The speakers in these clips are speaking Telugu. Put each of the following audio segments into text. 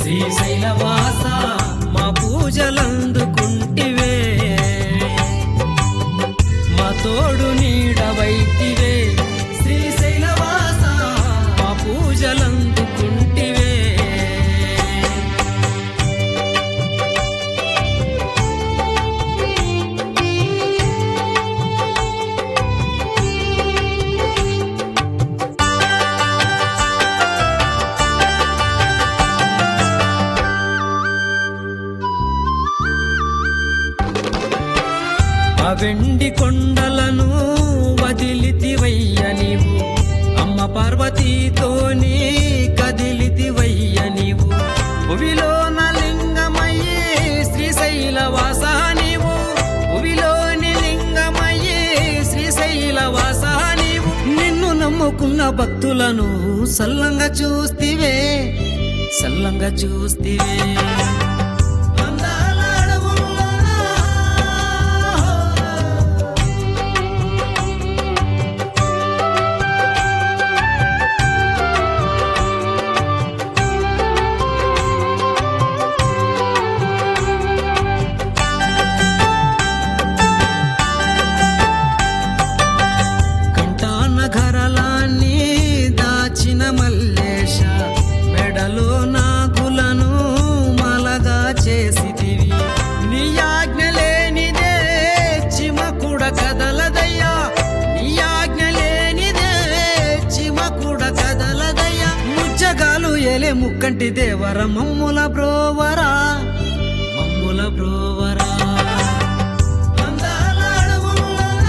శ్రీశైలవాస మా పూజలందుకుంటివే మా తోడు నీడవైతివే శ్రీశైలవాస మా పూజలందుకుంటివే ఆ వెండి కొండలను వదిలితివయ్య నీవు అమ్మ పార్వతీతోని కదిలితివయ్య నీవు భువిలోన లింగమయ్యే శ్రీశైలవాస నీవు భువిలోని లింగమయ్యే శ్రీశైలవాస నీవు నిన్ను నమ్ముకున్న భక్తులను సల్లంగా చూస్తివే సల్లంగా చూస్తివే అందాల అడవుల్లోన కంటాన ఘరలాన్ని దాచిన మల్లేశ మెడలో నాగులను మలగా చేసితివి నీ ఆజ్ఞ లేనిదే చిమకుడ కదలదయ్యా నీ ఆజ్ఞ లేనిదే చిమకుడ కదలదయ్యా ముచ్చగాలు ఎలే ముక్కంటి దేవర మమ్ముల బ్రోవరా మమ్ముల బ్రోవరా అందాల అడవుల్లోన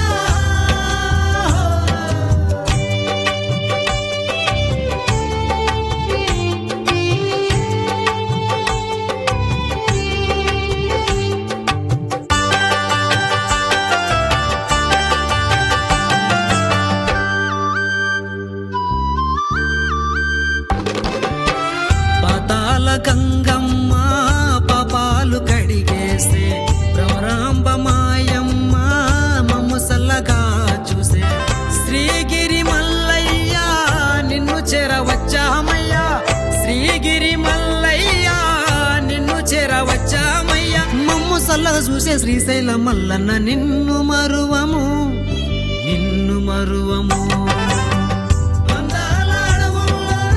పాతాల గంగమ్మ పాపాలు కడిగేసే భ్రమరాంబ మాయమ్మ మమ్ము సల్లగా చూసే శ్రీగిరి మల్లయ్య నిన్ను చెరవచ్చామయ్యా శ్రీగిరి మల్లయ్య నిన్ను చెరవచ్చామయ్యా మమ్ము సల్లగా చూసే శ్రీశైల మల్లన్న నిన్ను మరువము నిన్ను మరువము అందాల అడవుల్లోన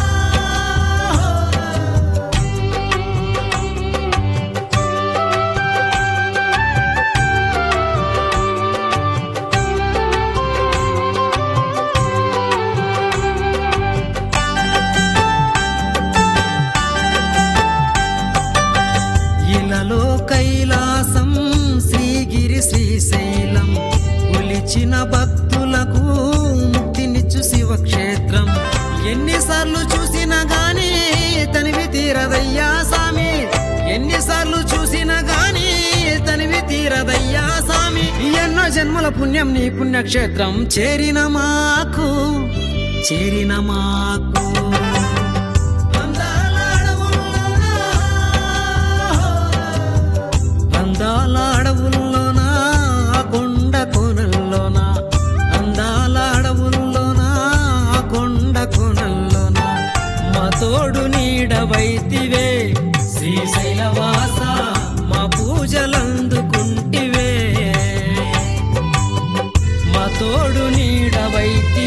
ఇలలో కైలాసం శ్రీగిరి శ్రీశైలం కొలిచిన భక్తులకు ముక్తినిచ్చు శివక్షేత్రం ఎన్నిసార్లు చూసినా గాని తనివి తీరదయ్యా సామి ఎన్నిసార్లు చూసినా గాని తనివి తీరదయ్యా సామి ఎన్నో జన్మల పుణ్యం నీ పుణ్యక్షేత్రం చేరిన మాకు చేరిన మాకు అందాల అడవుల్లోన అందాల అడవుల్లోన ఆ కొండ కోనల్లోన అందాల అడవుల్లోన ఆ కొండ కోనల్లోన మా తోడు నీడవైతివే శ్రీశైలవాస మా పూజలందుకుంటివే మా తోడు నీడవైతివే